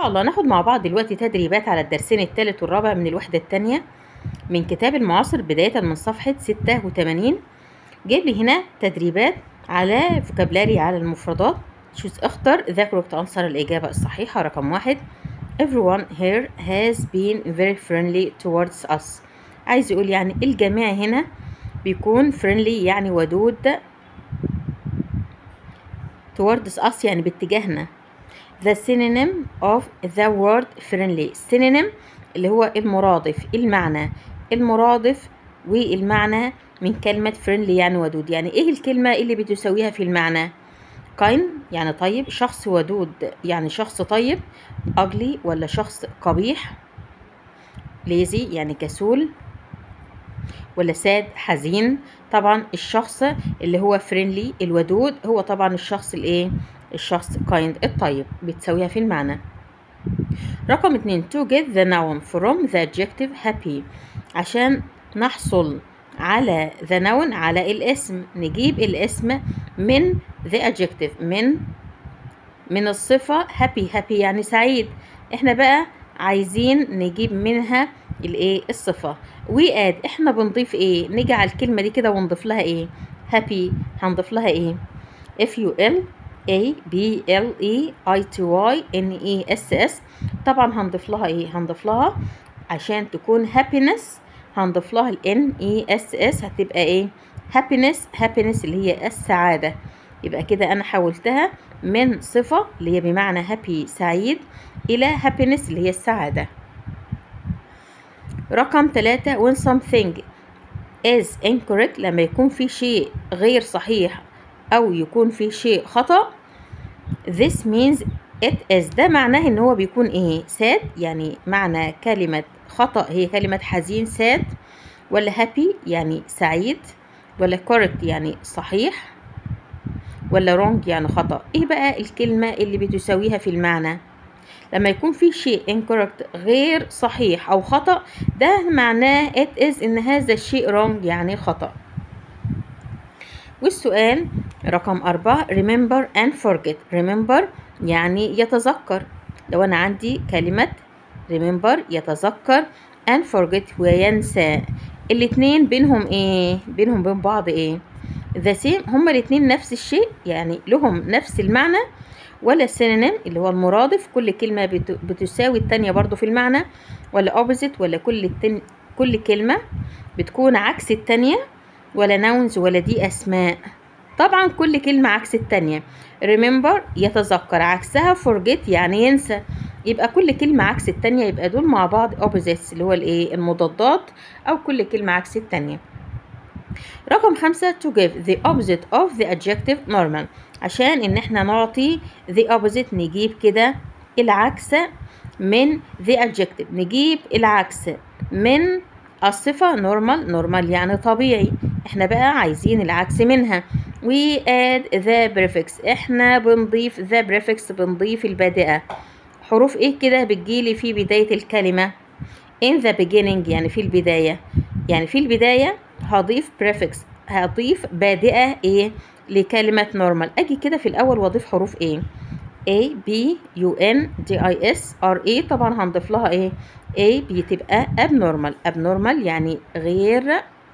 شاء الله ناخد مع بعض دلوقتي تدريبات على الدرسين الثالث والرابع من الوحدة الثانية من كتاب المعاصر بداية من صفحة 86 جايب لي هنا تدريبات على فوكابلاري على المفردات شوز اختر ذا كوركت انسر الإجابة الصحيحة رقم واحد everyone here has been very friendly towards us عايز يقول يعني الجميع هنا بيكون friendly يعني ودود towards us يعني باتجاهنا the synonym of the word friendly synonym اللي هو المرادف المعنى المرادف والمعنى من كلمة friendly يعني ودود يعني ايه الكلمة اللي بتساويها في المعنى kind يعني طيب شخص ودود يعني شخص طيب ugly ولا شخص قبيح lazy يعني كسول ولا ساد حزين طبعا الشخص اللي هو فريندلي الودود هو طبعا الشخص الايه الشخص kind الطيب بتساويها في المعنى رقم اتنين to get the noun from the adjective happy عشان نحصل على the noun على الاسم نجيب الاسم من the adjective من من الصفة happy happy يعني سعيد احنا بقى عايزين نجيب منها الايه الصفة واد احنا بنضيف ايه نجعل الكلمة دي كده ونضيف لها ايه happy هنضيف لها ايه f u l a b l e i t y n e s s طبعا هنضيف لها ايه هنضيف لها عشان تكون happiness هنضيف لها ال n e s s هتبقى ايه happiness happiness اللي هي السعادة يبقى كده انا حولتها من صفة اللي هي بمعنى happy سعيد الى happiness اللي هي السعادة رقم ثلاثة when something is incorrect لما يكون في شيء غير صحيح أو يكون في شيء خطأ this means it is ده معناه إن هو بيكون إيه sad يعني معنى كلمة خطأ هي كلمة حزين sad ولا happy يعني سعيد ولا correct يعني صحيح ولا wrong يعني خطأ إيه بقى الكلمة اللي بتساويها في المعنى لما يكون في شيء incorrect غير صحيح أو خطأ ده معناه it is إن هذا الشيء wrong يعني خطأ والسؤال رقم أربعة remember and forget remember يعني يتذكر لو أنا عندي كلمة remember يتذكر and forget وينسى الاتنين بينهم ايه بينهم بين بعض ايه the same هما الاتنين نفس الشيء يعني لهم نفس المعنى ولا synonym اللي هو المرادف كل كلمة بتساوي التانية برضو في المعنى ولا opposite ولا كل التن... كل كلمة بتكون عكس التانية ولا nouns ولا دي أسماء طبعا كل كلمة عكس التانية remember يتذكر عكسها forget يعني ينسى يبقى كل كلمة عكس التانية يبقى دول مع بعض opposites اللي هو الايه المضادات أو كل كلمة عكس التانية رقم خمسة to give the opposite of the adjective normal عشان ان احنا نعطي the opposite نجيب كده العكس من the adjective نجيب العكس من الصفة normal normal يعني طبيعي احنا بقى عايزين العكس منها we add the prefix احنا بنضيف the prefix بنضيف البادئة حروف ايه كده بتجيلي في بداية الكلمة in the beginning يعني في البداية يعني في البداية هضيف prefix هضيف بادئة ايه لكلمة normal اجي كده في الاول واضيف حروف ايه A B U N D I S R A طبعا هنضيف لها ايه A بتبقى abnormal abnormal يعني غير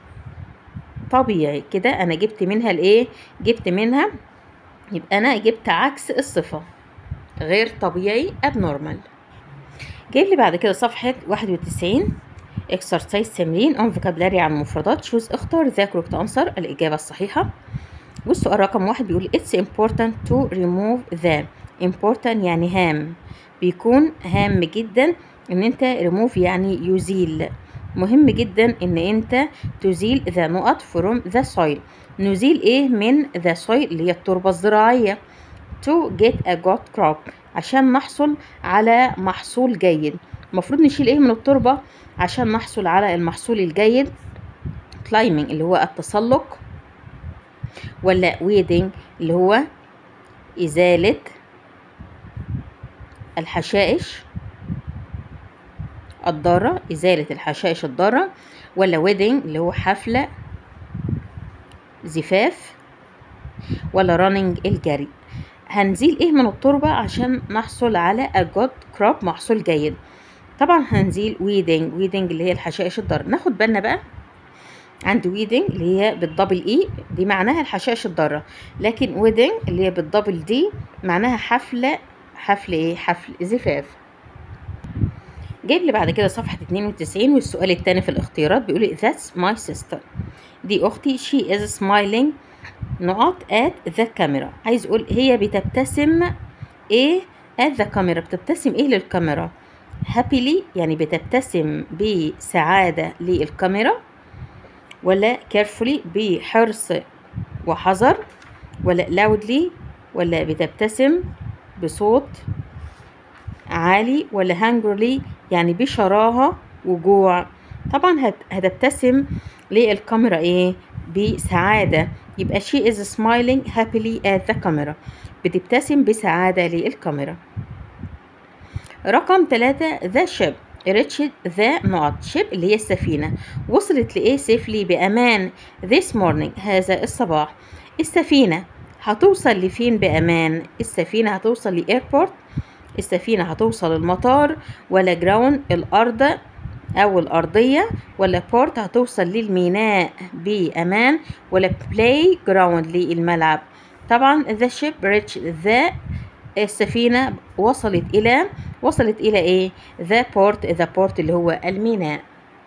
طبيعي كده انا جبت منها الايه جبت منها يبقى انا جبت عكس الصفة غير طبيعي abnormal جايب لي بعد كده صفحة 91 exercise تمرين on vocabulary عن المفردات شوز اختار ذا correct answer الإجابة الصحيحة والسؤال رقم واحد بيقول it's important to remove the important يعني هام بيكون هام جدا ان انت remove يعني يزيل مهم جدا ان انت تزيل ذا نقط from the soil نزيل ايه من the soil اللي هي التربة الزراعية to get a good crop عشان نحصل على محصول جيد المفروض نشيل ايه من التربة عشان نحصل على المحصول الجيد climbing اللي هو التسلق ولا weeding اللي هو إزالة الحشائش الضارة إزالة الحشائش الضارة ولا wedding اللي هو حفلة زفاف ولا running الجري هنزيل ايه من التربة عشان نحصل على a good crop محصول جيد طبعا هنزيل weeding weeding اللي هي الحشائش الضارة ناخد بالنا بقى عند weeding اللي هي بالدبل اي دي معناها الحشائش الضارة لكن wedding اللي هي بالدبل دي معناها حفلة حفل ايه حفل زفاف جايب لي بعد كده صفحة 92 والسؤال التاني في الاختيارات بيقول لي that's my sister دي أختي she is smiling نقط at the camera عايز أقول هي بتبتسم إيه at the camera بتبتسم إيه للكاميرا happily يعني بتبتسم بسعادة للكاميرا ولا carefully بحرص وحذر ولا loudly ولا بتبتسم بصوت عالي ولا hungrily يعني بشراهة وجوع طبعا هت- هتبتسم للكاميرا ايه بسعادة يبقى she is smiling happily at the camera بتبتسم بسعادة للكاميرا رقم ثلاثة the ship reached the نقط ship اللي هي السفينة وصلت لإيه سيفلي بأمان this morning هذا الصباح السفينة هتوصل لفين بأمان السفينة هتوصل لإيربورت السفينة هتوصل المطار ولا جراوند الأرض أو الأرضية ولا بورت هتوصل للميناء بأمان ولا بلاي جراوند للملعب طبعا the ship reached the السفينة وصلت إلى وصلت إلى إيه the port the port اللي هو الميناء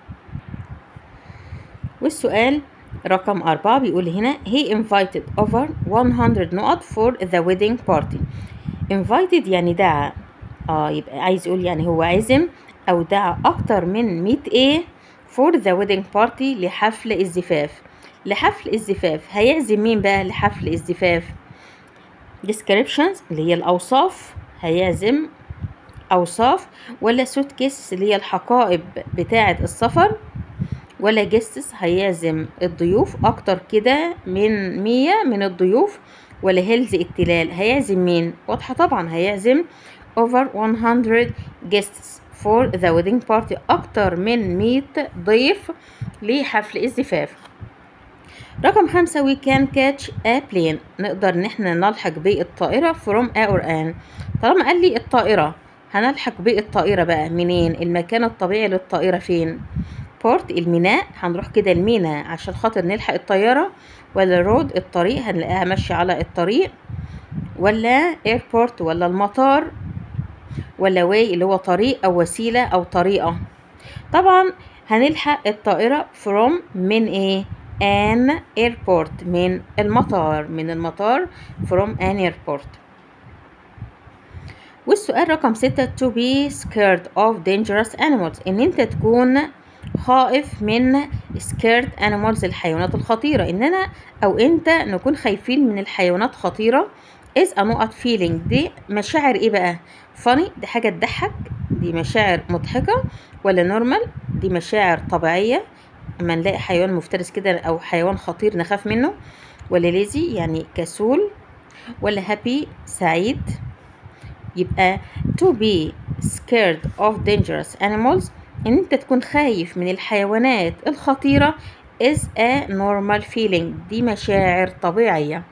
والسؤال رقم أربعة بيقول هنا he invited over 100 نقط for the wedding party invited يعني دعا اه يبقى عايز يقول يعني هو عزم او دعا اكتر من 100 ايه for the wedding party لحفل الزفاف لحفل الزفاف هيعزم مين بقى لحفل الزفاف descriptions اللي هي الاوصاف هيعزم اوصاف ولا سوت كيس اللي هي الحقائب بتاعه السفر ولا جستس هيعزم الضيوف اكتر كده من مية من الضيوف ولا هيلز التلال هيعزم مين واضحة طبعا هيعزم over 100 guests for the wedding party أكتر من 100 ضيف لحفل الزفاف رقم خمسة we can catch a plane نقدر ان احنا نلحق بالطائرة from a or an طالما قال لي الطائرة هنلحق بالطائرة بقى منين المكان الطبيعي للطائرة فين بورت الميناء هنروح كده الميناء عشان خاطر نلحق الطيارة ولا رود الطريق هنلاقيها ماشية على الطريق ولا ايربورت ولا المطار ولا واي اللي هو طريق او وسيلة او طريقة طبعا هنلحق الطائرة from من ايه an airport من المطار من المطار from an airport والسؤال رقم ستة to be scared of dangerous animals ان انت تكون خائف من scared animals الحيوانات الخطيرة اننا او انت نكون خايفين من الحيوانات خطيرة is a نقط feeling دي مشاعر ايه بقى funny دي حاجة تضحك دي مشاعر مضحكة ولا normal دي مشاعر طبيعية اما نلاقي حيوان مفترس كده او حيوان خطير نخاف منه ولا lazy يعني كسول ولا happy سعيد يبقى to be scared of dangerous animals ان انت تكون خايف من الحيوانات الخطيرة is a normal feeling دي مشاعر طبيعية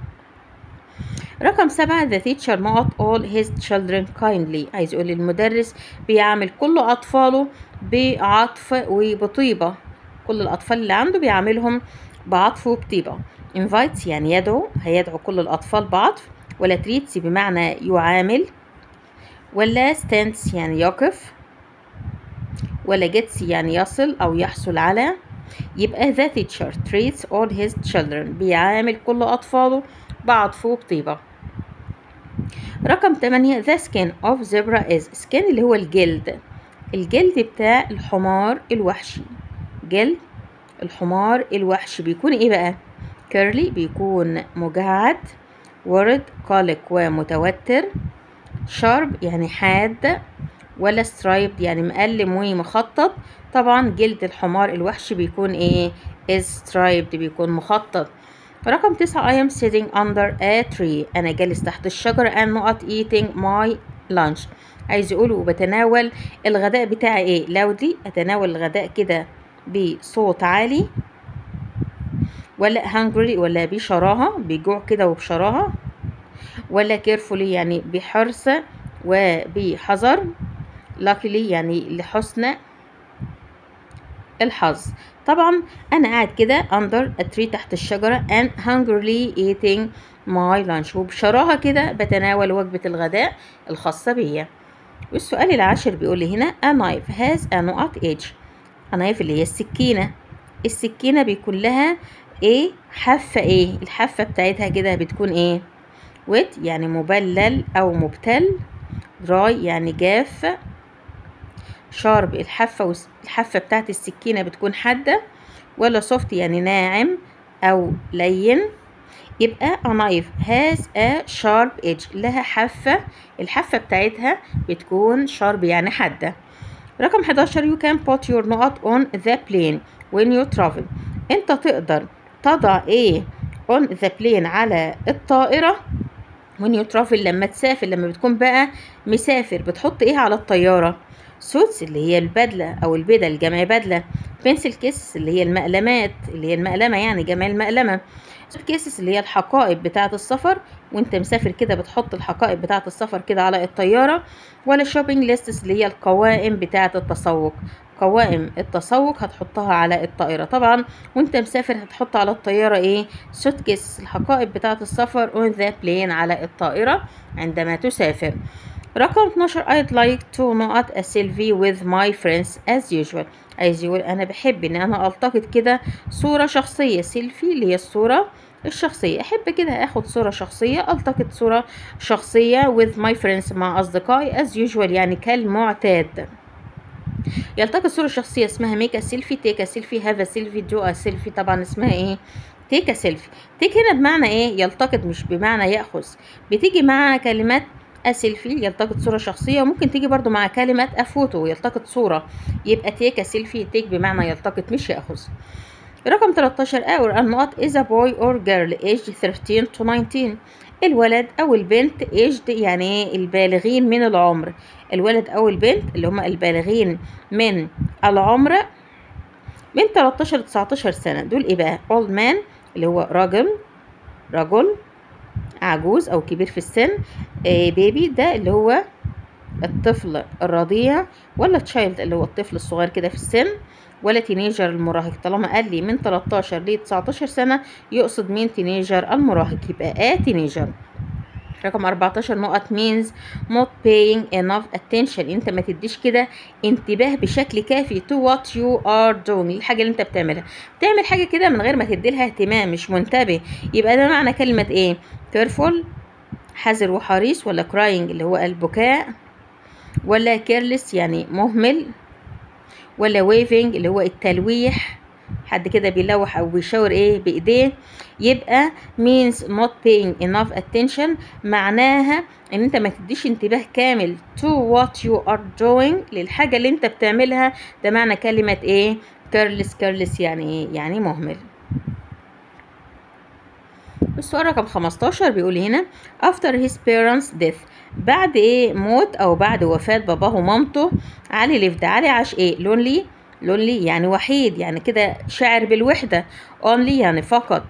رقم سبعة the teacher not all his children kindly عايز يقول المدرس بيعامل كل أطفاله بعطف وبطيبة كل الأطفال اللي عنده بيعاملهم بعطف وبطيبة invites يعني يدعو هيدعو كل الأطفال بعطف ولا treats بمعنى يعامل ولا stands يعني يقف ولا gets يعني يصل أو يحصل على يبقى the teacher treats all his children بيعامل كل أطفاله بعطف وبطيبة رقم 8 the skin of zebra is skin اللي هو الجلد الجلد بتاع الحمار الوحشي جلد الحمار الوحشي بيكون ايه بقى كيرلي بيكون مجعد ورد قلق ومتوتر شارب يعني حاد ولا سترايب يعني مقلم ومخطط طبعا جلد الحمار الوحشي بيكون ايه is striped بيكون مخطط رقم تسعة I am sitting under a tree أنا جالس تحت الشجرة and not eating my lunch عايز يقول وبتناول الغداء بتاعي ايه loudly أتناول الغداء كده بصوت عالي ولا hungry ولا بشراهة بجوع كده وبشراهة ولا carefully يعني بحرص وبحذر luckily يعني لحسن الحظ طبعا انا قاعد كده under a tree تحت الشجرة and hungrily eating my lunch وبشراهة كده بتناول وجبة الغداء الخاصة بيا والسؤال العاشر بيقول لي هنا a knife has a نقط edge a knife اللي هي السكينة السكينة بيكون لها ايه حافة ايه الحافة بتاعتها كده بتكون ايه wet يعني مبلل او مبتل dry يعني جاف شارب الحافة الحافة بتاعت السكينة بتكون حادة ولا soft يعني ناعم أو لين يبقى a knife has a sharp edge لها حافة الحافة بتاعتها بتكون sharp يعني حادة رقم 11 you can put your نقط on the plane when you travel انت تقدر تضع ايه on the plane على الطائرة when you travel لما تسافر لما بتكون بقى مسافر بتحط ايه على الطيارة سوتس اللي هي البدلة أو البدل جمع بدلة بنسل كيس اللي هي المقلمات اللي هي المقلمة يعني جمع المقلمة كيسس اللي هي الحقائب بتاعة السفر وانت مسافر كده بتحط الحقائب بتاعة السفر كده على الطيارة ولا شوبينج ليستس اللي هي القوائم بتاعة التسوق قوائم التسوق هتحطها على الطائرة طبعا وانت مسافر هتحط على الطيارة ايه سوت كيس الحقائب بتاعة السفر on the plane على الطائرة عندما تسافر رقم 12 I'd like to نقط a selfie with my friends as usual as usual أنا بحب إن أنا ألتقط كده صورة شخصية سيلفي اللي هي الصورة الشخصية أحب كده أخد صورة شخصية ألتقط صورة شخصية with my friends مع أصدقائي as usual يعني كالمعتاد يلتقط صورة شخصية اسمها ميك سيلفي تيك سيلفي هاف سيلفي دو سيلفي طبعا اسمها ايه تيك سيلفي تيك هنا بمعنى ايه يلتقط مش بمعنى يأخذ بتيجي مع كلمات أسيلفي يلتقط صورة شخصية وممكن تيجي برضو مع كلمة أفوتو يلتقط صورة يبقى تيك سيلفي تيك بمعنى يلتقط مش يأخذ رقم 13 اور النقط is a boy or girl aged 13 to 19 الولد أو البنت aged يعني البالغين من العمر الولد أو البنت اللي هم البالغين من العمر من 13 ل 19 سنة دول إيه بقى old man اللي هو راجل رجل عجوز او كبير في السن بيبي ده اللي هو الطفل الرضيع ولا تشايلد اللي هو الطفل الصغير كده في السن ولا تينيجر المراهق طالما قال لي من 13 ل 19 سنة يقصد مين تينيجر المراهق يبقى اه تينيجر رقم 14 نقط means not paying enough attention انت ما تديش كده انتباه بشكل كافي to what you are doing الحاجه اللي انت بتعملها بتعمل حاجه كده من غير ما تدي لها اهتمام مش منتبه يبقى ده معنى كلمه ايه careful حذر وحريص ولا crying اللي هو البكاء ولا careless يعني مهمل ولا waving اللي هو التلويح حد كده بيلوح او بيشاور ايه بايديه يبقى means not paying enough attention معناها ان انت ما تديش انتباه كامل to what you are doing للحاجة اللي انت بتعملها ده معنى كلمة ايه careless careless يعني ايه يعني مهمل السؤال رقم 15 بيقول هنا after his parents death بعد ايه موت او بعد وفاة باباه ومامته علي lived علي عاش ايه lonely lonely يعني وحيد يعني كده شاعر بالوحدة only يعني فقط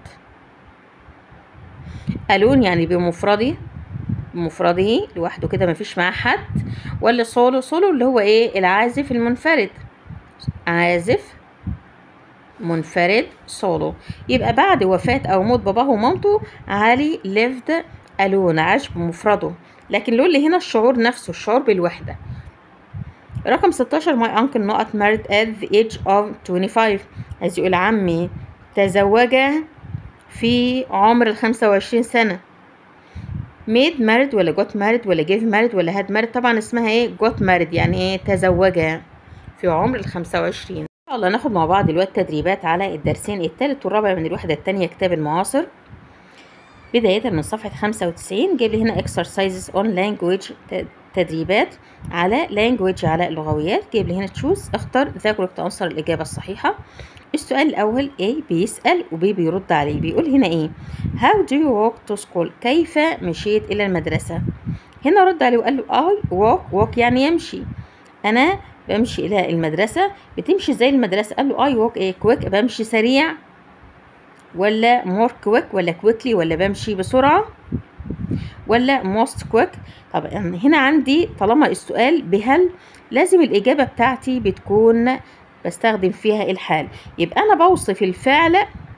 alone يعني بمفرده بمفرده لوحده كده مفيش معاه حد ولا سولو سولو اللي هو ايه العازف المنفرد عازف منفرد سولو يبقى بعد وفاة أو موت باباه ومامته علي lived alone عاش بمفرده لكن لولي هنا الشعور نفسه الشعور بالوحدة رقم 16 my uncle نقط married at the age of 25 عايز يقول عمي تزوج في عمر ال 25 سنة made married ولا got married ولا gave married ولا had married طبعا اسمها ايه got married يعني ايه تزوج في عمر ال 25 ان شاء الله ناخد مع بعض دلوقتي تدريبات على الدرسين الثالث والرابع من الوحدة الثانية كتاب المعاصر بداية من صفحة 95 جايب لي هنا exercises on language تدريبات على language على اللغويات جايب لي هنا تشوز اختار ذا كوركت انسر الإجابة الصحيحة السؤال الأول A بيسأل و B بيرد عليه بيقول هنا إيه How do you walk to school كيف مشيت إلى المدرسة هنا رد عليه وقال له I walk walk يعني يمشي أنا بمشي إلى المدرسة بتمشي زي المدرسة قال له I walk إيه quick بمشي سريع ولا more quick ولا quickly ولا بمشي بسرعة ولا most quick طب هنا عندي طالما السؤال بهل لازم الإجابة بتاعتي بتكون بستخدم فيها الحال يبقى أنا بوصف الفعل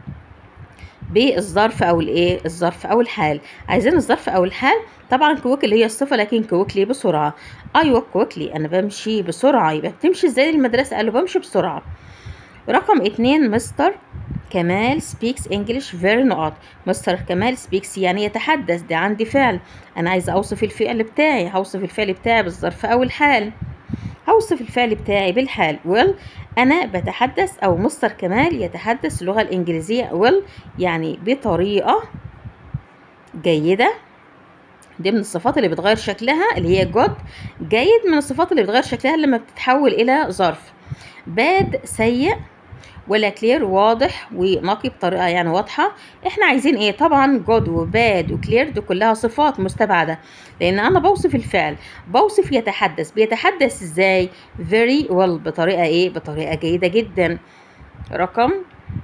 بالظرف او الايه الظرف او الحال عايزين الظرف او الحال طبعا كويك اللي هي الصفه لكن كويكلي بسرعه ايوه كويكلي انا بمشي بسرعه يبقى بتمشي ازاي المدرسه قال له بمشي بسرعه رقم اتنين مستر كمال speaks English very نقط مستر كمال speaks يعني يتحدث ده عندي فعل انا عايزه اوصف الفعل بتاعي هوصف الفعل بتاعي بالظرف او الحال هوصف الفعل بتاعي بالحال well أنا بتحدث أو مستر كمال يتحدث اللغة الإنجليزية well يعني بطريقة جيدة دي من الصفات اللي بتغير شكلها اللي هي good جيد من الصفات اللي بتغير شكلها لما بتتحول إلى ظرف bad سيء ولا كلير واضح ونقي بطريقه يعني واضحه احنا عايزين ايه طبعا جود وباد وكلير دي كلها صفات مستبعده لان انا بوصف الفعل بوصف يتحدث بيتحدث ازاي very well بطريقه ايه بطريقه جيده جدا رقم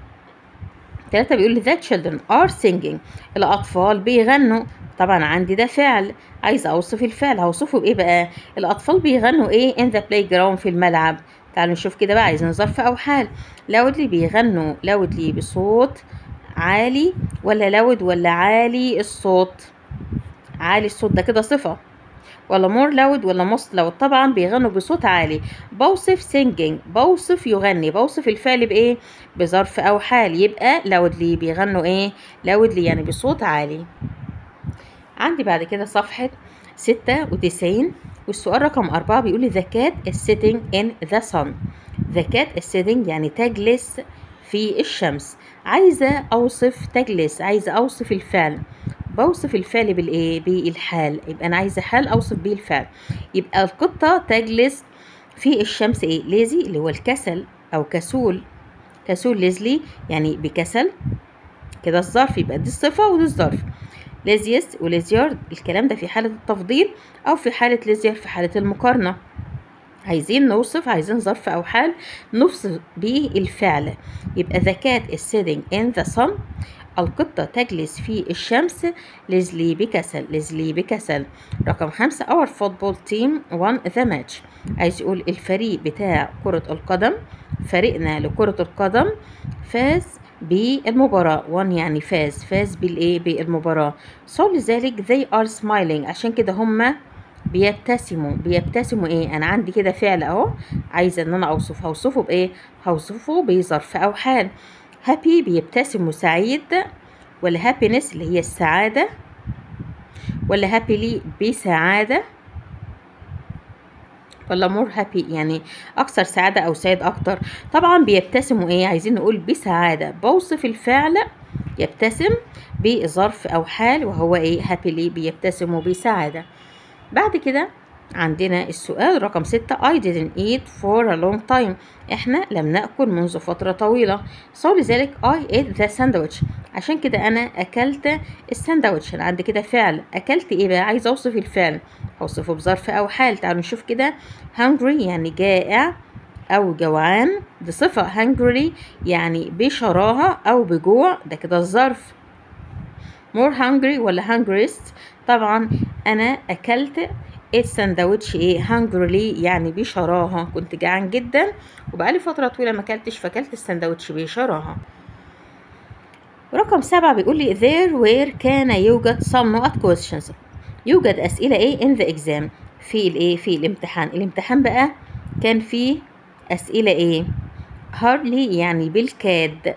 ثلاثة بيقول لي that children are singing الأطفال بيغنوا طبعا عندي ده فعل عايزة أوصف الفعل هوصفه بإيه بقى الأطفال بيغنوا إيه in the playground في الملعب تعالوا نشوف كده بقى عايزين ظرف أو حال لاودلي بيغنوا لاودلي بصوت عالي ولا لاود ولا عالي الصوت عالي الصوت ده كده صفة ولا مور لاود ولا موست لاود طبعا بيغنوا بصوت عالي بوصف سينجينج بوصف يغني بوصف الفعل بايه بظرف او حال يبقى لاودلي بيغنوا ايه لاودلي يعني بصوت عالي عندي بعد كده صفحة ستة وتسعين والسؤال رقم أربعة بيقول لي the cat is sitting in the sun the cat is sitting يعني تجلس في الشمس عايزة أوصف تجلس عايزة أوصف الفعل بوصف الفعل بالإيه؟ بالحال يبقى أنا عايزة حال أوصف بيه الفعل يبقى القطة تجلس في الشمس إيه؟ ليزي اللي هو الكسل أو كسول كسول ليزلي يعني بكسل كده الظرف يبقى دي الصفة ودي الظرف ليزيس وليزيار الكلام ده في حالة التفضيل أو في حالة ليزيار في حالة المقارنة عايزين نوصف عايزين ظرف أو حال نوصف بيه الفعل يبقى the cat is sitting in the sun القطة تجلس في الشمس ليزلي بكسل ليزلي بكسل رقم خمسة our football team won the match عايز يقول الفريق بتاع كرة القدم فريقنا لكرة القدم فاز بالمباراة وان يعني فاز فاز بالايه بالمباراة so لذلك they are smiling عشان كده هما بيبتسموا بيبتسموا ايه انا عندي كده فعل اهو عايزه ان انا اوصف هوصفه بايه هوصفه بظرف او حال هابي بيبتسم سعيد ولا هابينس اللي هي السعادة ولا هابيلي بسعادة ولا مور هابي يعني أكثر سعادة أو سعيد أكتر طبعا بيبتسموا إيه عايزين نقول بسعادة بوصف الفعل يبتسم بظرف أو حال وهو إيه هابيلي بيبتسم بسعادة بعد كده عندنا السؤال رقم ستة I didn't eat for a long time احنا لم نأكل منذ فترة طويلة so لذلك I ate the sandwich عشان كده أنا أكلت الساندوتش أنا عندي كده فعل أكلت إيه بقى عايزة أوصف الفعل هوصفه بظرف أو حال تعالوا نشوف كده hungry يعني جائع أو جوعان دي صفة hungry يعني بشراهة أو بجوع ده كده الظرف more hungry ولا hungriest طبعا أنا أكلت الساندوتش ايه هانجرلي يعني بشراهة كنت جعان جدا وبقالي فترة طويلة ما اكلتش فاكلت الساندوتش بشراهة رقم سبعة بيقول لي there where كان يوجد some not questions يوجد أسئلة ايه in the exam في الايه في الامتحان الامتحان بقى كان فيه أسئلة ايه hardly يعني بالكاد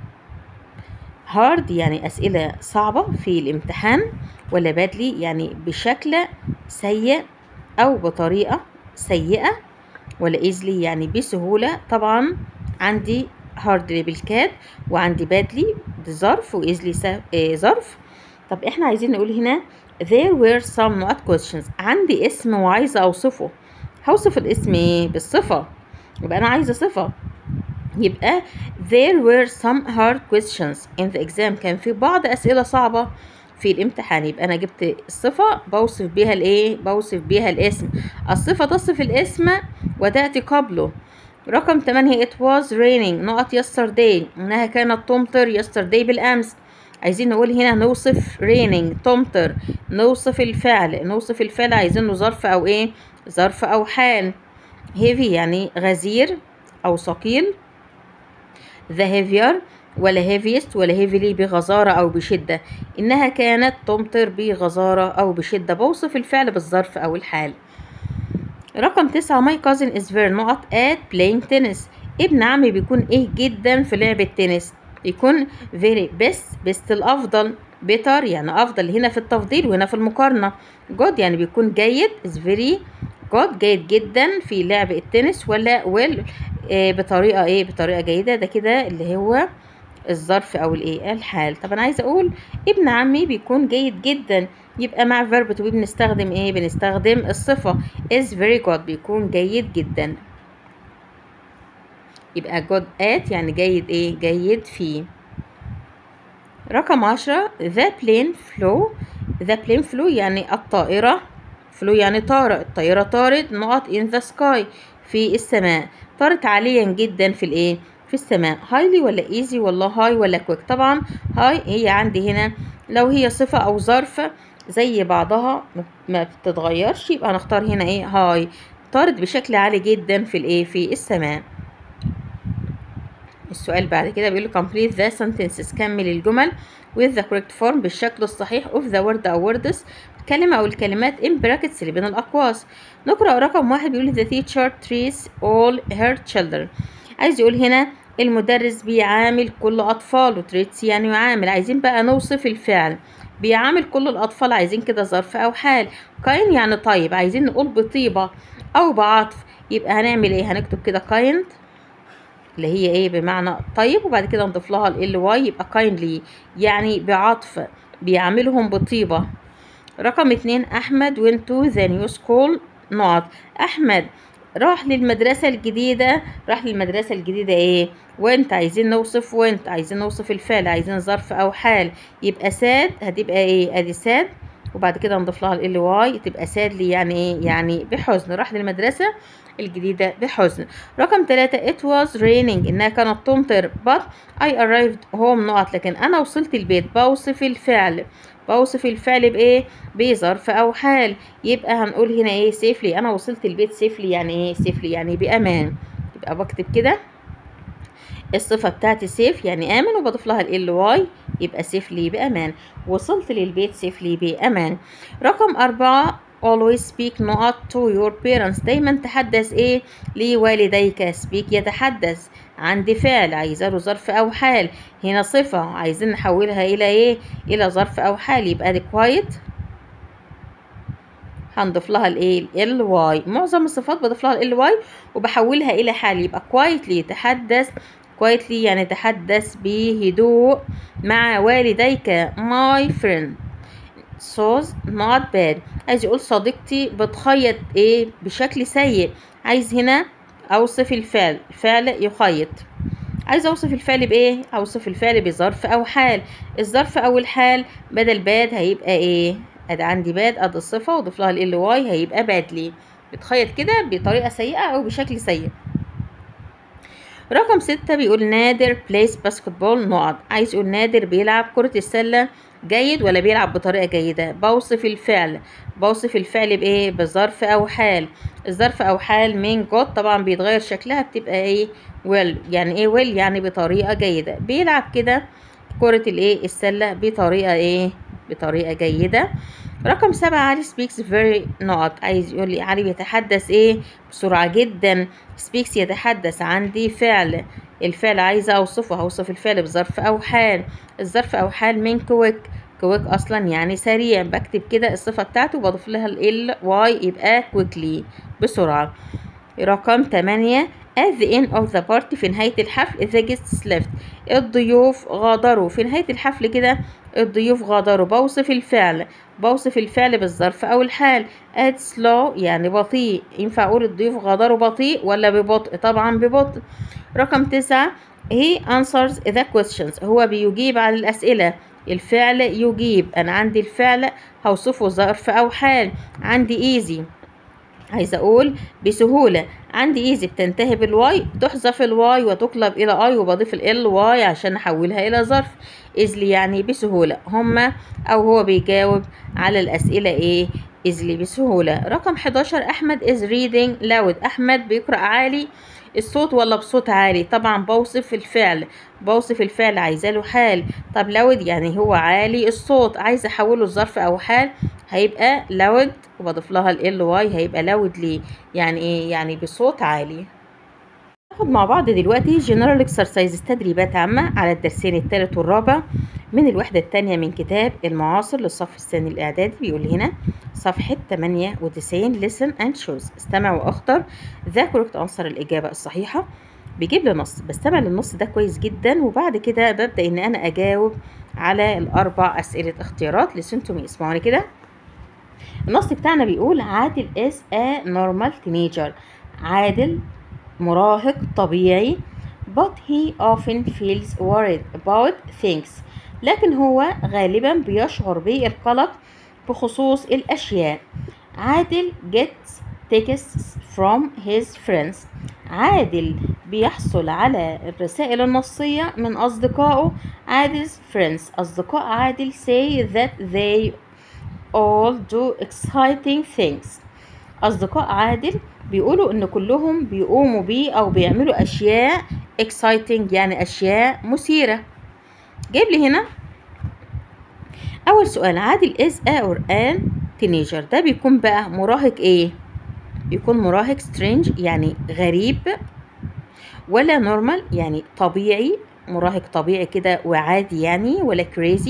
hard يعني أسئلة صعبة في الامتحان ولا badly يعني بشكل سيء أو بطريقة سيئة ولا easily يعني بسهولة طبعا عندي hardly بالكاد وعندي badly ده ظرف و easily ظرف طب احنا عايزين نقول هنا there were some not questions عندي اسم وعايزة أوصفه هوصف الاسم ايه بالصفة يبقى أنا عايزة صفة يبقى there were some hard questions in the exam كان في بعض أسئلة صعبة في الامتحان يبقى أنا جبت الصفة بوصف بيها الإيه؟ بوصف بيها الاسم الصفة تصف الاسم وتأتي قبله رقم 8 it was raining نقط yesterday إنها كانت تمطر yesterday بالأمس عايزين نقول هنا نوصف raining تمطر نوصف الفعل نوصف الفعل عايزينه ظرف أو إيه ظرف أو حال heavy يعني غزير أو ثقيل the heavier ولا heaviest ولا heavily بغزارة أو بشدة إنها كانت تمطر بغزارة أو بشدة بوصف الفعل بالظرف أو الحال رقم تسعة my cousin is very نقط at playing tennis ابن عمي بيكون ايه جدا في لعب التنس يكون very best best الأفضل better يعني أفضل هنا في التفضيل وهنا في المقارنة good يعني بيكون جيد is very good جيد جدا في لعب التنس ولا well آه بطريقة ايه بطريقة جيدة ده كده اللي هو الظرف او الايه الحال طب انا عايزه اقول ابن عمي بيكون جيد جدا يبقى مع verb to be بنستخدم ايه بنستخدم الصفه is very good بيكون جيد جدا يبقى good at يعني جيد ايه جيد فيه رقم عشرة the plane flew the plane flew يعني الطائرة flew يعني طارت الطائرة طارت نقط in the sky في السماء طارت عاليا جدا في الايه في السماء هايلي ولا ايزي ولا هاي ولا كويك طبعا هاي هي عندي هنا لو هي صفة او ظرف زي بعضها ما بتتغيرش يبقى هنختار هنا ايه هاي طارت بشكل عالي جدا في الايه في السماء السؤال بعد كده بيقول complete the sentences كمل الجمل with the correct form بالشكل الصحيح of the word أو words الكلمة أو الكلمات in brackets اللي بين الأقواس نقرأ رقم واحد بيقول the teacher treats all her children عايز يقول هنا المدرس بيعامل كل أطفاله تريتس يعني يعامل عايزين بقى نوصف الفعل بيعامل كل الأطفال عايزين كده ظرف أو حال كاين يعني طيب عايزين نقول بطيبة أو بعطف يبقى هنعمل إيه هنكتب كده كايند اللي هي ايه بمعنى طيب وبعد كده نضيف لها ال واي يبقى kindly يعني بعطف بيعاملهم بطيبة رقم اتنين أحمد went to the new school نقط أحمد راح للمدرسة الجديدة راح للمدرسة الجديدة ايه وانت عايزين نوصف وانت عايزين نوصف الفعل عايزين ظرف او حال يبقى ساد هتبقى ايه ادي ساد وبعد كده نضيف لها ال واي تبقى سادلي يعني ايه يعني بحزن راح للمدرسة الجديدة بحزن رقم ثلاثة it was raining إنها كانت تمطر but I arrived home نقط لكن أنا وصلت البيت بوصف الفعل بوصف الفعل بإيه بظرف أو حال يبقى هنقول هنا إيه safely أنا وصلت البيت safely يعني إيه safely يعني بأمان يبقى بكتب كده الصفة بتاعتي سيف يعني آمن وبضيف لها ال واي يبقى سيفلي بأمان وصلت للبيت سيفلي بأمان رقم أربعة always speak نقط to your parents دايما تحدث ايه لوالديك speak يتحدث عندي فعل عايزة له ظرف أو حال هنا صفة عايزين نحولها إلى ايه إلى ظرف أو حال يبقى دي quiet هنضيف لها الايه ال واي معظم الصفات بضيف لها ال واي وبحولها إلى حال يبقى quietly يتحدث quietly يعني تحدث بهدوء مع والديك my friend so not bad عايز يقول صديقتي بتخيط ايه بشكل سيء عايز هنا اوصف الفعل فعل يخيط عايز اوصف الفعل بايه اوصف الفعل بظرف او حال الظرف او الحال بدل باد هيبقى ايه ادي عندي باد ادي الصفه واضيف لها ال واي هيبقى بادلي بتخيط كده بطريقه سيئه او بشكل سيء رقم ستة بيقول نادر بلايز باسكتبول نقط عايز يقول نادر بيلعب كرة السلة جيد ولا بيلعب بطريقة جيدة بوصف الفعل بوصف الفعل بإيه بظرف أو حال الظرف أو حال من جود طبعا بيتغير شكلها بتبقى إيه ويل يعني إيه ويل يعني بطريقة جيدة بيلعب كده كرة الإيه السلة بطريقة إيه بطريقة جيدة رقم سبعة علي speaks very نقط عايز يقول لي علي بيتحدث ايه بسرعة جدا speaks يتحدث عندي فعل الفعل عايزة اوصفه هوصف الفعل بظرف او حال الظرف او حال من كويك كويك اصلا يعني سريع بكتب كده الصفة بتاعته وبضيف لها ال واي يبقى quickly بسرعة رقم تمانية at the end of the party في نهاية الحفل the guests left الضيوف غادروا في نهاية الحفل كده الضيوف غادروا بوصف الفعل بوصف الفعل بالظرف أو الحال at slow يعني بطيء ينفع أقول الضيوف غادروا بطيء ولا ببطء طبعا ببطء رقم تسعة he answers the questions هو بيجيب على الأسئلة الفعل يجيب أنا عندي الفعل هوصفه ظرف أو حال عندي easy عايزة أقول بسهولة عندي ايزي بتنتهي بالواي تحذف الواي وتقلب الى اي وبضيف ال واي عشان احولها الى ظرف ايزلي يعني بسهولة هما او هو بيجاوب على الاسئلة ايه ايزلي بسهولة رقم 11 احمد is reading loud احمد بيقرأ عالي الصوت ولا بصوت عالي طبعا بوصف الفعل بوصف الفعل عايزه له حال طب لاود يعني هو عالي الصوت عايزه احوله لظرف او حال هيبقى لاود وبضيف لها ال واي هيبقى لاود ليه يعني ايه يعني بصوت عالي ناخد مع بعض دلوقتي جنرال اكسرسايز تدريبات عامة على الدرسين الثالث والرابع من الوحدة الثانية من كتاب المعاصر للصف الثاني الإعدادي بيقول هنا صفحة 98 listen and choose استمع واختر ذا كوركت أنصر الإجابة الصحيحة بيجيب لي نص بستمع للنص ده كويس جدا وبعد كده ببدأ إن أنا أجاوب على الأربع أسئلة اختيارات listen to me اسمعوني كده النص بتاعنا بيقول عادل is a normal teenager عادل مراهق طبيعي but he often feels worried about things لكن هو غالبا بيشعر بالقلق بخصوص الأشياء عادل gets texts from his friends عادل بيحصل على الرسائل النصية من أصدقائه عادل's friends أصدقاء عادل say that they all do exciting things أصدقاء عادل بيقولوا إن كلهم بيقوموا بيه أو بيعملوا أشياء exciting يعني أشياء مثيرة جايب لي هنا أول سؤال عادل is a or an teenager ده بيكون بقى مراهق إيه؟ بيكون مراهق strange يعني غريب ولا normal يعني طبيعي مراهق طبيعي كده وعادي يعني ولا crazy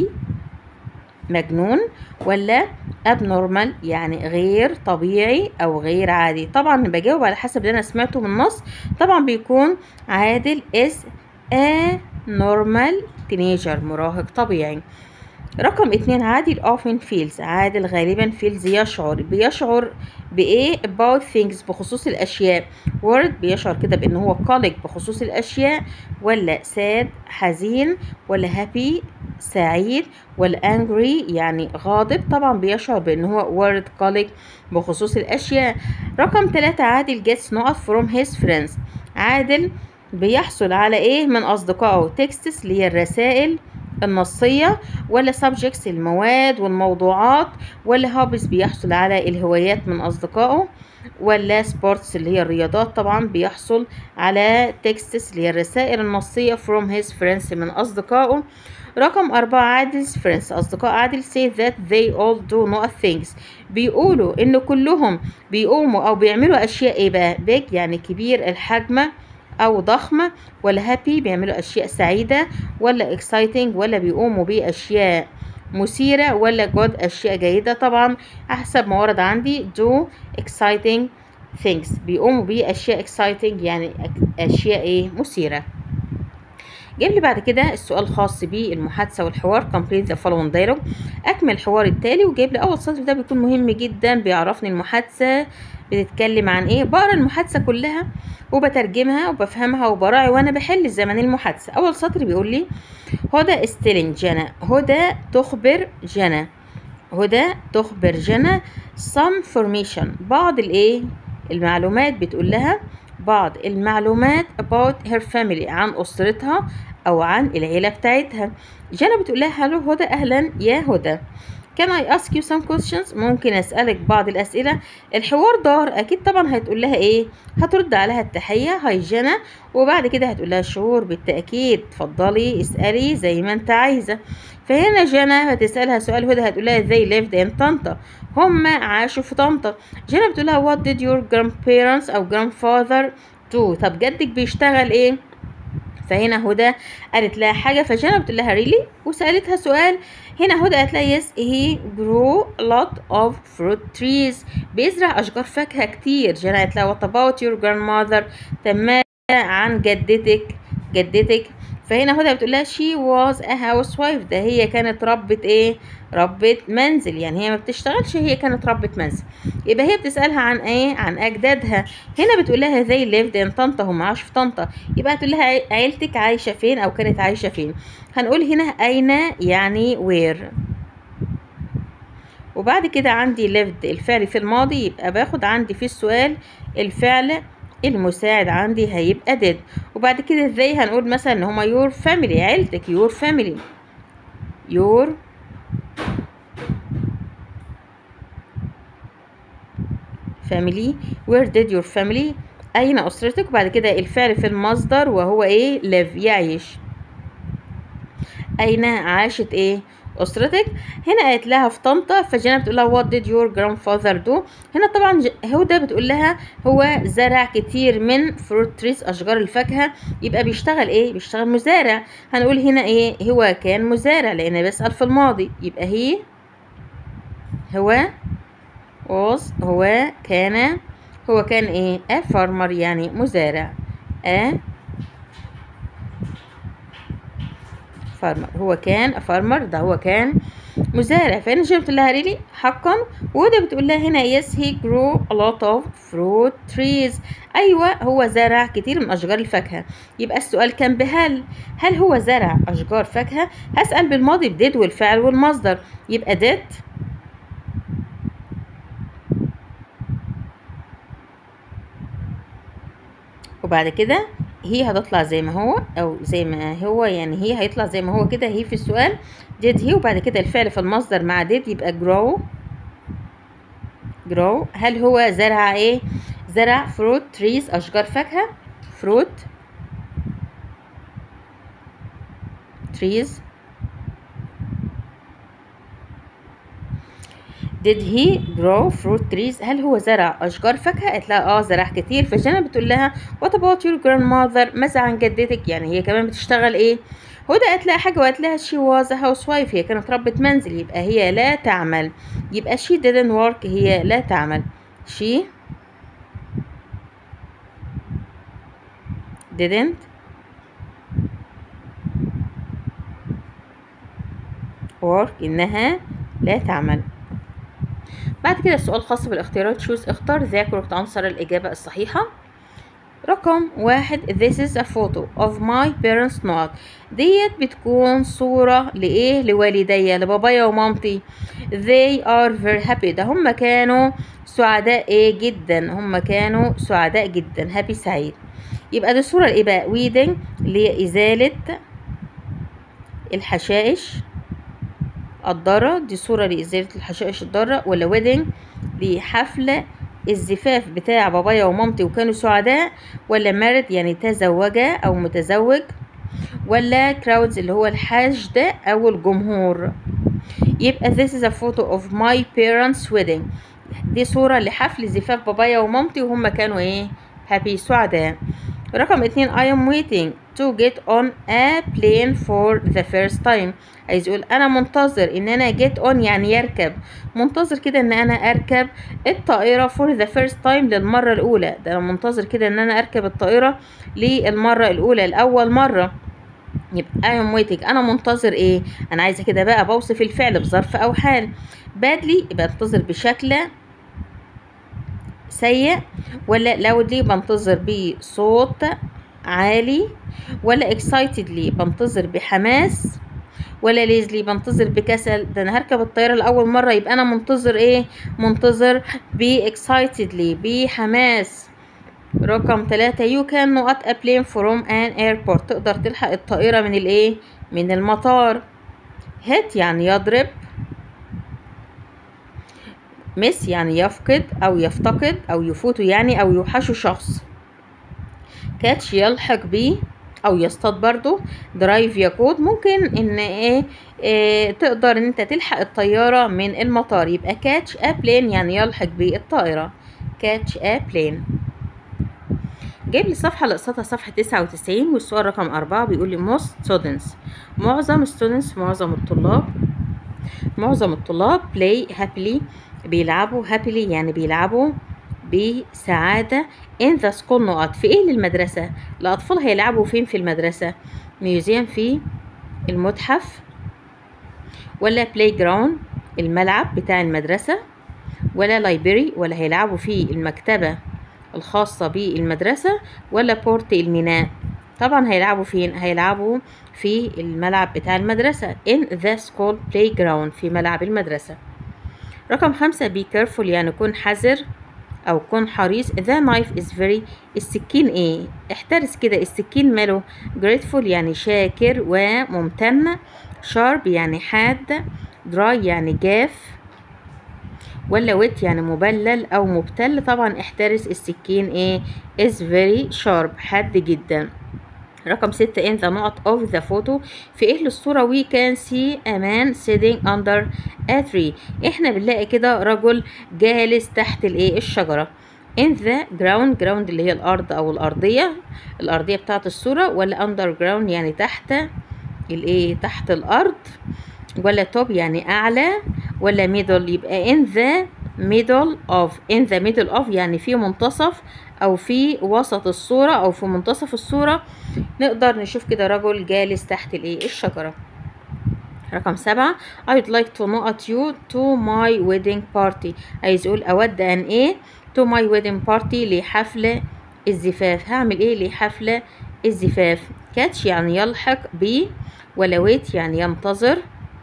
مجنون ولا abnormal يعني غير طبيعي او غير عادي طبعا بجاوب على حسب اللي انا سمعته من النص طبعا بيكون عادل is a normal teenager مراهق طبيعي رقم اتنين عادل often feels عادل غالبا feels يشعر بيشعر بإيه about things بخصوص الأشياء word بيشعر كده بأن هو قلق بخصوص الأشياء ولا sad حزين ولا happy سعيد ولا angry يعني غاضب طبعا بيشعر بأن هو word قلق بخصوص الأشياء رقم ثلاثة عادل gets نقط from his friends عادل بيحصل على إيه من أصدقائه texts اللي هي الرسائل النصية ولا subjects المواد والموضوعات ولا hobbies بيحصل على الهوايات من أصدقائه ولا sports اللي هي الرياضات طبعا بيحصل على texts اللي هي الرسائل النصية from his friends من أصدقائه رقم أربعة عادل friends أصدقاء عادل say that they all do not things بيقولوا إن كلهم بيقوموا أو بيعملوا أشياء إيه بقى big يعني كبير الحجم أو ضخمة ولا هابي بيعملوا أشياء سعيدة ولا exciting ولا بيقوموا بأشياء مثيرة ولا جود أشياء جيدة طبعا حسب ما ورد عندي do exciting things بيقوموا بأشياء exciting يعني أشياء إيه مثيرة جايب لي بعد كده السؤال الخاص بالمحادثة والحوار complete the following dialogue أكمل الحوار التالي وجايب لي أول سطر ده بيكون مهم جدا بيعرفني المحادثة بتتكلم عن إيه بقرا المحادثة كلها وبترجمها وبفهمها وبراعي وأنا بحل زمن المحادثة أول سطر بيقول لي هدى استيلينج جنى هدى تخبر جنى هدى تخبر جنى some formation بعض الإيه المعلومات بتقول لها بعض المعلومات about her family عن أسرتها أو عن العيلة بتاعتها جانا بتقول لها هلو هدى أهلا يا هدى Can I ask you some questions؟ ممكن أسألك بعض الأسئلة الحوار دار أكيد طبعا هتقول لها إيه؟ هترد عليها التحية هاي جنى وبعد كده هتقول لها شعور بالتأكيد اتفضلي اسألي زي ما أنت عايزة فهنا جنى هتسألها سؤال هدى هتقول لها they lived in طنطا هم عاشوا في طنطا جنى بتقول لها what did your grandparents أو grandfather do طب جدك بيشتغل إيه؟ فهنا هدى قالت لها حاجة فجنى بتقول لها ريلي وسألتها سؤال هنا هدى قالت لها yes he grew a lot of fruit trees بيزرع أشجار فاكهة كتير جنى قالت لها what about your grandmother طب ماذا عن جدتك جدتك فهنا هدى بتقول لها she was a housewife ده هي كانت ربة ايه ربة منزل يعني هي ما بتشتغلش هي كانت ربة منزل يبقى هي بتسألها عن ايه عن اجدادها هنا بتقول لها they lived in طنطا هم عاشوا في طنطا يبقى هتقول لها عيلتك عايشة فين او كانت عايشة فين هنقول هنا اين يعني where وبعد كده عندي lived الفعل في الماضي يبقى باخد عندي في السؤال الفعل المساعد عندي هيبقى did وبعد كده ازاي هنقول مثلا ان هما your family عيلتك your family your family where did your family أين أسرتك وبعد كده الفعل في المصدر وهو إيه live يعيش أين عاشت إيه أسرتك هنا قالت لها في طنطا فجينا بتقول لها what did your grandfather do هنا طبعا هدى بتقول لها هو زرع كتير من fruit trees أشجار الفاكهة يبقى بيشتغل إيه بيشتغل مزارع هنقول هنا إيه هو كان مزارع لأن بسأل في الماضي يبقى هي هو was هو كان هو كان ايه a farmer يعني مزارع a farmer هو كان a farmer ده هو كان مزارع فهنا جبت لها ريلي حقا وده بتقول لها هنا yes he grew a lot of fruit trees ايوه هو زرع كتير من اشجار الفاكهه يبقى السؤال كان بهل هل هو زرع اشجار فاكهه هسال بالماضي بديد والفعل والمصدر يبقى did وبعد كده هي هتطلع زي ما هو او زي ما هو يعني هي هيطلع زي ما هو كده هي في السؤال did he وبعد كده الفعل في المصدر مع did يبقى grow grow هل هو زرع ايه زرع fruit trees اشجار فاكهه fruit trees did he grow fruit trees هل هو زرع أشجار فاكهة؟ قالت لها اه زرع كتير فجانا بتقول لها what about your grandmother ماذا عن جدتك يعني هي كمان بتشتغل ايه؟ هدى قالت لها حاجة وقالت لها she was a housewife هي كانت ربة منزل يبقى هي لا تعمل يبقى she didn't work هي لا تعمل she didn't work إنها لا تعمل بعد كده السؤال الخاص بالاختيارات شوز اختار ذا كوركت عنصر الإجابة الصحيحة رقم واحد This is a photo of my parents not ديت بتكون صورة لإيه لوالدي لبابايا ومامتي They are very happy ده هم كانوا سعداء إيه جدا هم كانوا سعداء جدا happy سعيد يبقى دي صورة لإيه بقى weeding لإزالة الحشائش الضارة دي صورة لإزالة الحشائش الضارة ولا ويدنج لحفل الزفاف بتاع بابايا ومامتي وكانوا سعداء ولا مارد يعني تزوجا أو متزوج ولا كراودز اللي هو الحشد أو الجمهور يبقى this is a photo of my parents wedding دي صورة لحفل زفاف بابايا ومامتي وهم كانوا ايه happy سعداء رقم اتنين I am waiting to get on a plane for the first time عايز يقول انا منتظر ان انا get on يعني يركب منتظر كده ان انا اركب الطائرة for the first time للمرة الاولى ده انا منتظر كده ان انا اركب الطائرة للمرة الاولى لاول مرة يبقى I am waiting أنا منتظر إيه؟ أنا عايزة كده بقى بوصف الفعل بظرف أو حال badly يبقى انتظر بشكل سيء ولا loudly بنتظر بصوت عالي ولا excitedly بنتظر بحماس ولا ليزلي بنتظر بكسل ده انا هركب الطيارة لأول مرة يبقى انا منتظر ايه منتظر ب excitedly بحماس رقم ثلاثة you can not a plane from an airport تقدر تلحق الطائرة من الايه من المطار hit يعني يضرب miss يعني يفقد او يفتقد او يفوت يعني او يوحش شخص catch يلحق بيه او يصطاد برضو درايف يقود ممكن ان ايه, إيه تقدر ان انت تلحق الطيارة من المطار يبقى catch a plane يعني يلحق بالطائرة catch a plane جايب لي الصفحة اللي قصتها صفحة تسعة وتسعين والسؤال رقم أربعة بيقول لي most students معظم students معظم الطلاب معظم الطلاب play happily بيلعبوا happily يعني بيلعبوا بسعادة in the school نقط في ايه للمدرسة الأطفال هيلعبوا فين في المدرسة ميوزيوم في المتحف ولا بلاي جراوند الملعب بتاع المدرسة ولا لايبرري ولا هيلعبوا في المكتبة الخاصة بالمدرسة ولا بورت الميناء طبعا هيلعبوا فين هيلعبوا في الملعب بتاع المدرسة in the school playground في ملعب المدرسة رقم خمسة be careful يعني كن حذر أو كن حريص the knife is very السكين ايه احترس كده السكين ماله grateful يعني شاكر وممتن sharp يعني حاد dry يعني جاف ولا wet يعني مبلل أو مبتل طبعا احترس السكين ايه is very sharp حاد جدا رقم ستة in the نقط of the photo في ايه الصورة we can see a man sitting under a tree احنا بنلاقي كده رجل جالس تحت الايه الشجرة in the ground ground اللي هي الأرض أو الأرضية الأرضية بتاعت الصورة ولا underground يعني تحت الايه تحت الأرض ولا top يعني أعلى ولا middle يبقى in the middle of in the middle of يعني في منتصف أو في وسط الصورة أو في منتصف الصورة نقدر نشوف كده رجل جالس تحت الايه الشجرة رقم سبعة I'd like to نقط you to my wedding party عايز يقول أود أن إيه to my wedding party لحفل الزفاف هعمل إيه لحفل الزفاف catch يعني يلحق ب ولا wait يعني ينتظر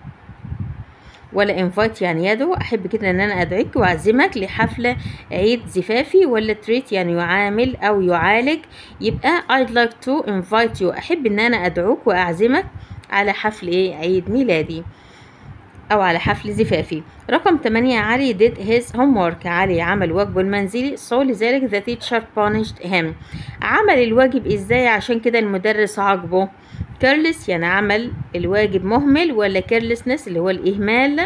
ولا invite يعني يدعو أحب كده إن أنا أدعيك وأعزمك لحفلة عيد زفافي ولا treat يعني يعامل أو يعالج يبقى I'd like to invite you أحب إن أنا أدعوك وأعزمك على حفل إيه عيد ميلادي أو على حفل زفافي رقم 8 علي did his homework علي عمل واجبه المنزلي so لذلك the teacher punished him عمل الواجب إزاي عشان كده المدرس عاقبه careless يعني عمل الواجب مهمل ولا carelessness اللي هو الإهمال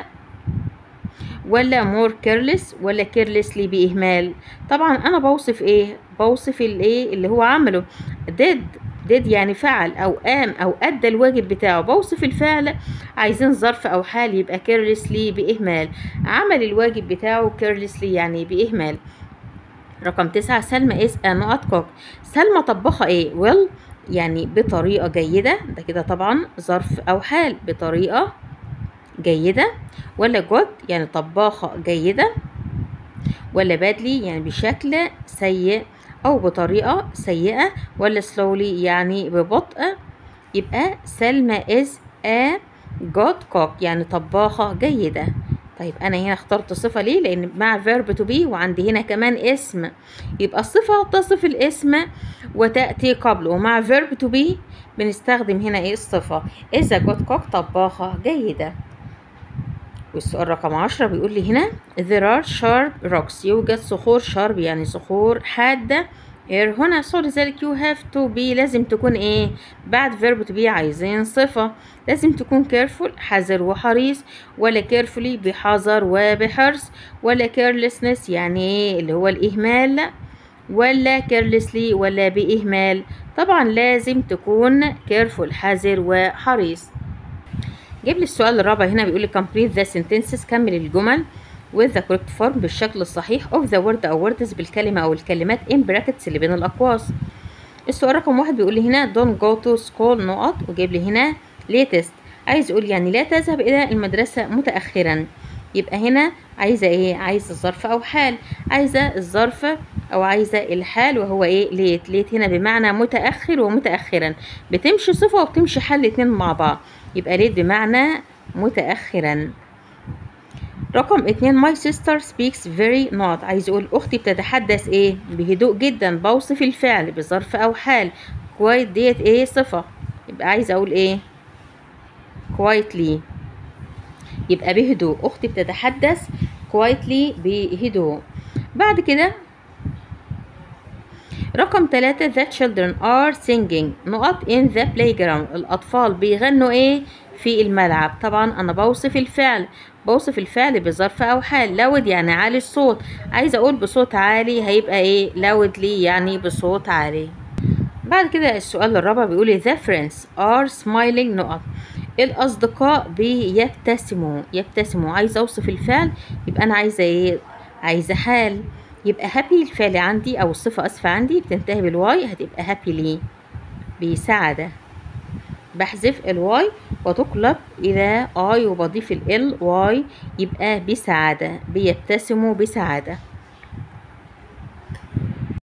ولا more careless ولا carelessly بإهمال طبعا أنا بوصف إيه بوصف الإيه اللي هو عمله did did يعني فعل أو قام أو أدى الواجب بتاعه بوصف الفعل عايزين ظرف أو حال يبقى carelessly بإهمال عمل الواجب بتاعه carelessly يعني بإهمال رقم تسعة سلمى is a نقط كوك سلمى طبخة ايه well يعني بطريقة جيدة ده كده طبعا ظرف أو حال بطريقة جيدة ولا جود يعني طباخة جيدة ولا بادلي يعني بشكل سيء أو بطريقة سيئة ولا slowly يعني ببطء يبقى سلمى is a good cook يعني طباخة جيدة طيب أنا هنا اخترت صفة ليه؟ لأن مع verb to be وعندي هنا كمان اسم يبقى الصفة تصف الاسم وتأتي قبله ومع verb to be بنستخدم هنا ايه الصفة is a good cook طباخة جيدة والسؤال رقم عشرة بيقول لي هنا there are sharp rocks يوجد صخور sharp يعني صخور حادة here هنا so لذلك you have to be لازم تكون ايه بعد verb to be عايزين صفة لازم تكون careful حذر وحريص ولا carefully بحذر وبحرص ولا carelessness يعني ايه اللي هو الإهمال ولا carelessly ولا بإهمال طبعا لازم تكون careful حذر وحريص جيب لي السؤال الرابع هنا بيقول لي complete the sentences كمل الجمل with the correct form بالشكل الصحيح of the word أو words بالكلمة أو الكلمات in brackets اللي بين الأقواس السؤال رقم واحد بيقول لي هنا don't go to school نقط وجايب لي هنا latest عايز يقول يعني لا تذهب إلى المدرسة متأخرا يبقى هنا عايزة ايه عايزة ظرف أو حال عايزة الظرف أو عايزة الحال وهو ايه ليت ليت هنا بمعنى متأخر ومتأخرا بتمشي صفة وبتمشي حال الاتنين مع بعض يبقى ليت بمعنى متأخرا رقم اتنين my sister speaks very not عايز اقول اختي بتتحدث ايه بهدوء جدا بوصف الفعل بظرف او حال quiet ديت ايه صفة يبقى عايز اقول ايه quietly يبقى بهدوء اختي بتتحدث quietly بهدوء بعد كده رقم ثلاثة the children are singing نقط in the playground الأطفال بيغنوا إيه في الملعب طبعا أنا بوصف الفعل بوصف الفعل بظرف أو حال loud يعني عالي الصوت عايزة أقول بصوت عالي هيبقى إيه loudly يعني بصوت عالي بعد كده السؤال الرابع بيقول the friends are smiling نقط الأصدقاء بيبتسموا يبتسموا عايزة أوصف الفعل يبقى أنا عايزة إيه عايزة حال يبقى هابي الفعل عندي او الصفة اسفة عندي بتنتهي بالواي هتبقى هابي ليه بسعادة بحذف الواي وتقلب الى اي وبضيف ال واي يبقى بسعادة بيبتسموا بسعادة